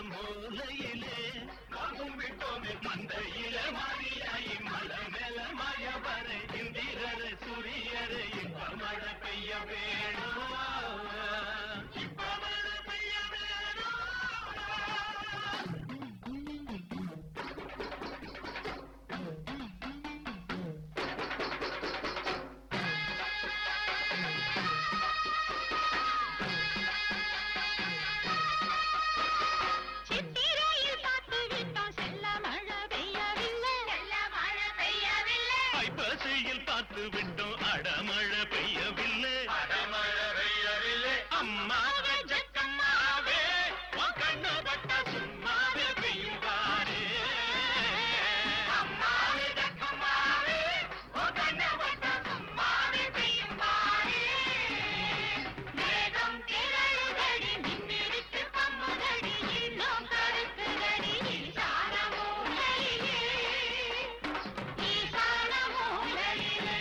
மூலையிலே நாமும் விட்டோமே மந்தையில மாறியாயி மலை மேல மாயவர இந்திரர் சூரியர் இப்ப மழை பெய்ய வேணும் இப்ப மழை பெய்ய வேணும் சித்திரையில் பார்த்து விட்டோம் செல்ல மழை பெய்யவில்லை செல்ல மழை பெய்யவில்லை ஐப்பசியில் பார்த்து விட்டோம் அடமழை பெய்யவில்லை அடமழை பெய்யவில்லை அம்மாவே ஜக்கம்மாவே உன் கண்ணு பட்ட சும்மாவே பெய்யுவாரே அம்மாவே ஜக்கம்மாவே உன் கண்ணு பட்ட சும்மாவே பெய்யுவாரே மேகம் திரளுதடி மின்னிருக்கு பம்புதடி இன்னும் கருத்துதடி ஈசான மூலையிலே ஈசான மூலையிலே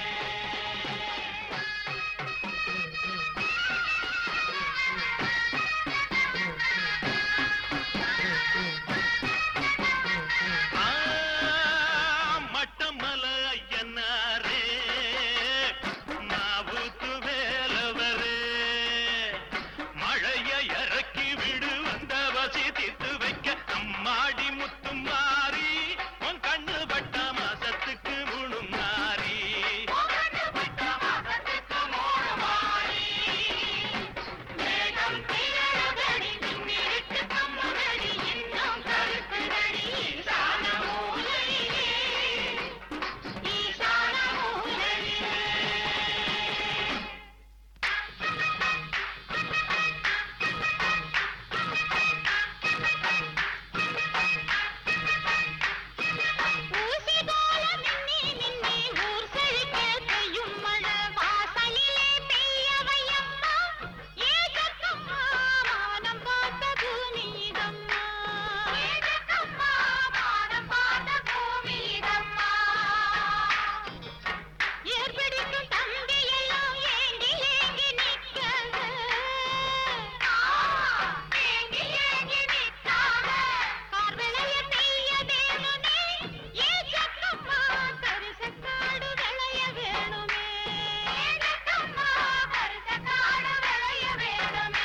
ஆ, மட்டமல ஐயனாரே நாவுக்கு வேலவரே மழைய இறக்கி விடு வந்த வசி தீர்த்து வைக்க அம்மாடி முத்து மாறி உன் கண்ணு பட்ட மாசத்துக்கு முழுமாறி மேகம் திரளுதடி மின்னிருக்கு பம்புதடி இன்னும் கருத்துதடி ஈசான மூலையிலே ஈசான மூலையிலே ஊசி போல மின்னி மின்னி ஊர் செழிக்க பெய்யும் மழை வாசலிலே பெய்ய வையம்மா ஏகக்கம்மா மானம் பார்த்த பூமிதம்மா ஏகக்கம்மா மானம் பார்த்த பூமிதம்மா ஏற்பிடிக்கும் தம்பி எல்லாம் ஏங்கி ஏங்கி நிற்காத ஏங்கி ஏங்கி நிற்காத கார் விளைய பெய்ய வேணுமே ஏகக்கம்மா கரிசக்காடு விளைய வேணுமே ஏகக்கம்மா கரிசக்காடு விளைய வேணுமே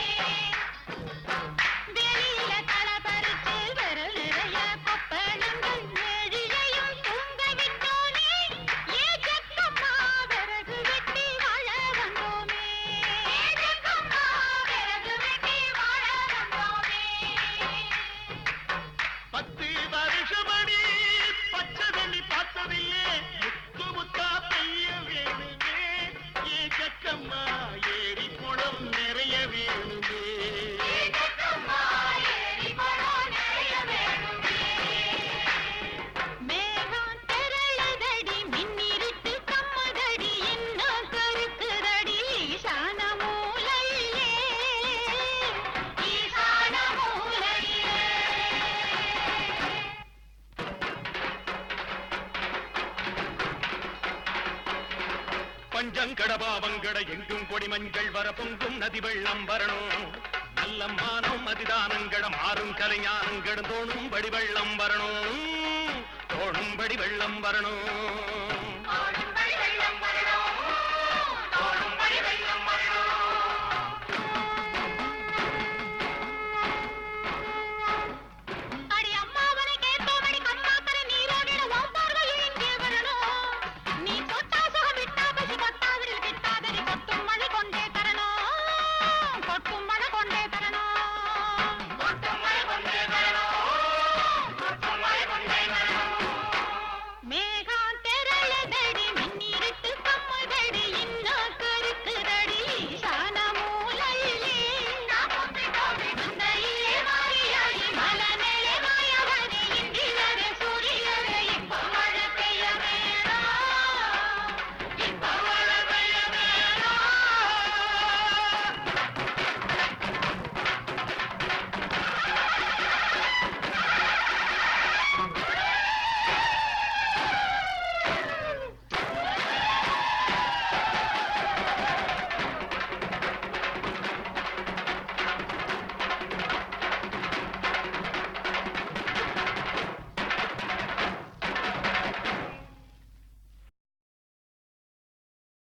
வெளியில களை பறிச்சு விரல் நிறைய கொப்பளங்கள் ஏழிலையும் தூங்க விட்டோனே ஏஜக்கம்மா விறகு வெட்டி வாழ வந்தோமே ஏஜக்கம்மா விறகு வெட்டி வாழ வந்தோமே பத்து வருஷமணி பச்சை தண்ணி பார்த்ததில்லே முத்து முத்தா பெய்ய வேணுமே ஏ ஜக்கம்மா ஏரி குளம் நிறைய வேணுமே ஏஜக்கம்மா ஏறி பழம் நிறைய வேணுமே மேகம் திரளுதடி மின்னிருட்டு கம்மதடி இன்னும் கருக்குதடி ஈசான மூலையிலே ஈசான மூலையிலே பஞ்சங்கட பாவங்கட எங்கும் கொடி மஞ்சள் வர பொங்கும் நதி வெள்ளம் வரணும் நல்ல மானம் அதிதானங்கட மாறும் கலைஞானங்கட தோணும்படி வெள்ளம் வரணும் தோணும்படி வெள்ளம் வரணும்